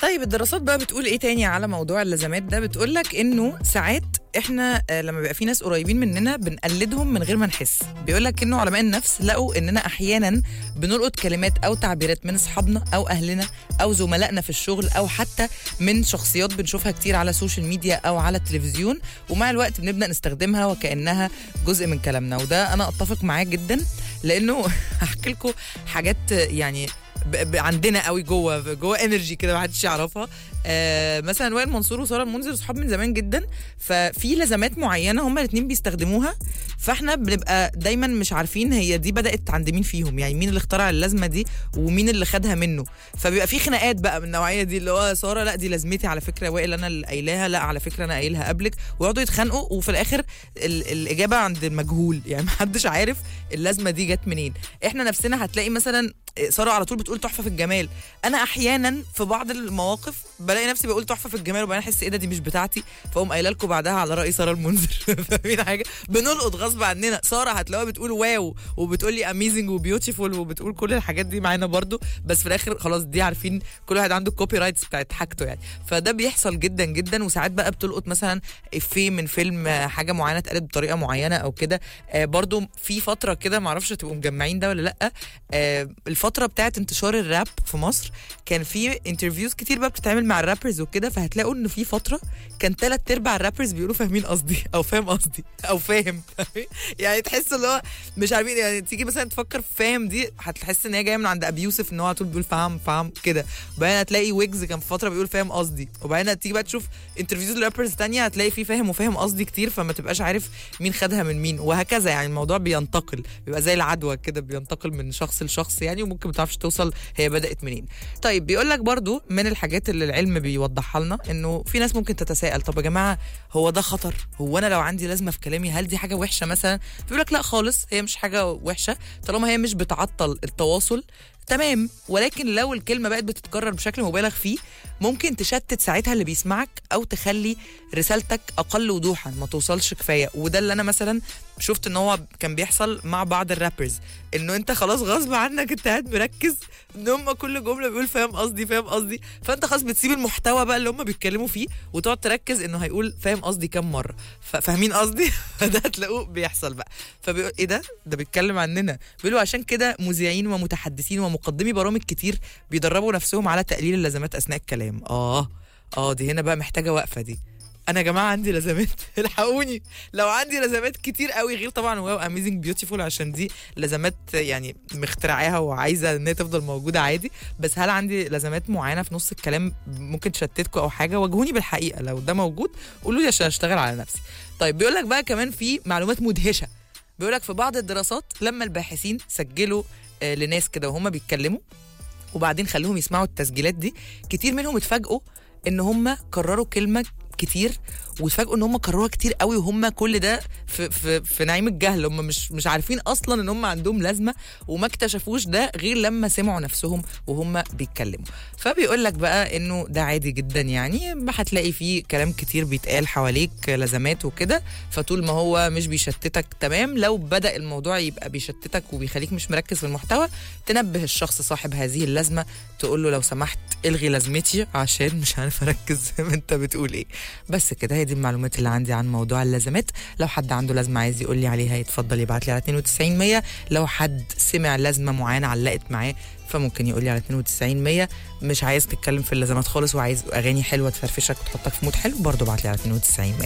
طيب الدراسات بقى بتقول ايه تاني على موضوع اللازمات ده بتقول لك انه ساعات احنا آه، لما بيبقى في ناس قريبين مننا بنقلدهم من غير ما نحس بيقول لك انه علماء النفس لقوا اننا احيانا بنلقط كلمات او تعبيرات من اصحابنا او اهلنا او زملائنا في الشغل او حتى من شخصيات بنشوفها كتير على السوشيال ميديا او على التلفزيون ومع الوقت بنبدا نستخدمها وكانها جزء من كلامنا وده انا اتفق معاه جدا لانه هحكي لكم حاجات يعني ب- ب- عندنا قوي جوه جوه انرجي كده محدش يعرفها آه مثلا وائل منصور وساره المنذر صحاب من زمان جدا ففي لازمات معينه هما الاثنين بيستخدموها فاحنا بنبقى دايما مش عارفين هي دي بدات عند مين فيهم يعني مين اللي اخترع اللازمه دي ومين اللي خدها منه فبيبقى في خناقات بقى من النوعيه دي اللي هو ساره لا دي لازمتي على فكره وائل انا اللي قايلاها لا على فكره انا قايلها قبلك ويقعدوا يتخانقوا وفي الاخر ال- الاجابه عند المجهول يعني محدش عارف اللازمه دي جت منين احنا نفسنا هتلاقي مثلا ساره على طول بتقول تحفه في الجمال انا احيانا في بعض المواقف بلاقي نفسي بقول تحفه في الجمال وبعدين احس ايه ده دي مش بتاعتي فاقوم قايله لكم بعدها على راي ساره المنذر فاهمين حاجه بنلقط غصب عننا ساره هتلاقيها بتقول واو وبتقول لي اميزنج وبيوتيفول وبتقول كل الحاجات دي معانا برضو بس في الاخر خلاص دي عارفين كل واحد عنده الكوبي رايتس بتاعت حاجته يعني فده بيحصل جدا جدا وساعات بقى بتلقط مثلا افيه من فيلم آه، حاجه معينه اتقالت بطريقه معينه او كده آه، برضو في فتره كده معرفش تبقوا مجمعين ده ولا لا آه، الفتره بتاعت انتشار الراب في مصر كان في انترفيوز كتير بقى بتتعمل مع الرابرز وكده فهتلاقوا ان في فتره كان تلات ارباع الرابرز بيقولوا فاهمين قصدي او فاهم قصدي او فاهم يعني تحس اللي هو مش عارفين يعني تيجي مثلا تفكر في فاهم دي هتحس ان هي جايه من عند ابي يوسف ان هو على طول بيقول فاهم فاهم كده وبعدين هتلاقي ويجز كان في فتره بيقول فاهم قصدي وبعدين هتيجي بقى تشوف انترفيوز الرابرز تانية هتلاقي فيه فاهم وفاهم قصدي كتير فما تبقاش عارف مين خدها من مين وهكذا يعني الموضوع بينتقل بيبقى زي العدوى كده بينتقل من شخص لشخص يعني وممكن ما تعرفش توصل هي بدات منين طيب بيقول لك برضو من الحاجات اللي العلم بيوضحها لنا انه في ناس ممكن تتساءل طب يا جماعه هو ده خطر هو انا لو عندي لازمه في كلامي هل دي حاجه وحشه مثلا بيقول لك لا خالص هي مش حاجه وحشه طالما هي مش بتعطل التواصل تمام ولكن لو الكلمه بقت بتتكرر بشكل مبالغ فيه ممكن تشتت ساعتها اللي بيسمعك او تخلي رسالتك اقل وضوحا ما توصلش كفايه وده اللي انا مثلا شفت ان هو كان بيحصل مع بعض الرابرز انه انت خلاص غصب عنك انت قاعد مركز ان هم كل جمله بيقول فاهم قصدي فاهم قصدي فانت خلاص بتسيب المحتوى بقى اللي هم بيتكلموا فيه وتقعد تركز انه هيقول فاهم قصدي كام مره ف- فاهمين قصدي فده هتلاقوه بيحصل بقى فبيقول ايه ده ده بيتكلم عننا بيقولوا عشان كده مذيعين ومتحدثين ومقدمي برامج كتير بيدربوا نفسهم على تقليل اللازمات اثناء الكلام اه اه دي هنا بقى محتاجه وقفه دي انا يا جماعه عندي لازمات الحقوني لو عندي لازمات كتير قوي غير طبعا واو اميزنج بيوتيفول عشان دي لازمات يعني مخترعاها وعايزه ان هي تفضل موجوده عادي بس هل عندي لازمات معينه في نص الكلام ممكن تشتتكم او حاجه واجهوني بالحقيقه لو ده موجود قولوا لي عشان اشتغل على نفسي طيب بيقول لك بقى كمان في معلومات مدهشه بيقول لك في بعض الدراسات لما الباحثين سجلوا آه، لناس كده وهم بيتكلموا وبعدين خلوهم يسمعوا التسجيلات دي كتير منهم اتفاجئوا ان هم كرروا كلمه كتير واتفاجئوا ان هم كرروها كتير قوي وهم كل ده في في في نعيم الجهل هم مش مش عارفين اصلا ان هم عندهم لازمه وما اكتشفوش ده غير لما سمعوا نفسهم وهم بيتكلموا فبيقول لك بقى انه ده عادي جدا يعني ما هتلاقي فيه كلام كتير بيتقال حواليك لازمات وكده فطول ما هو مش بيشتتك تمام لو بدا الموضوع يبقى بيشتتك وبيخليك مش مركز في المحتوى تنبه الشخص صاحب هذه اللازمه تقول له لو سمحت الغي لازمتي عشان مش عارف اركز زي ما انت بتقول ايه بس كده هي دي المعلومات اللي عندي عن موضوع اللازمات لو حد عنده لازمه عايز يقول لي عليها يتفضل يبعت لي على 92 100 لو حد سمع لازمه معينه علقت معاه فممكن يقول لي على 92 100 مش عايز تتكلم في اللازمات خالص وعايز اغاني حلوه تفرفشك وتحطك في مود حلو برضه ابعت لي على 92 100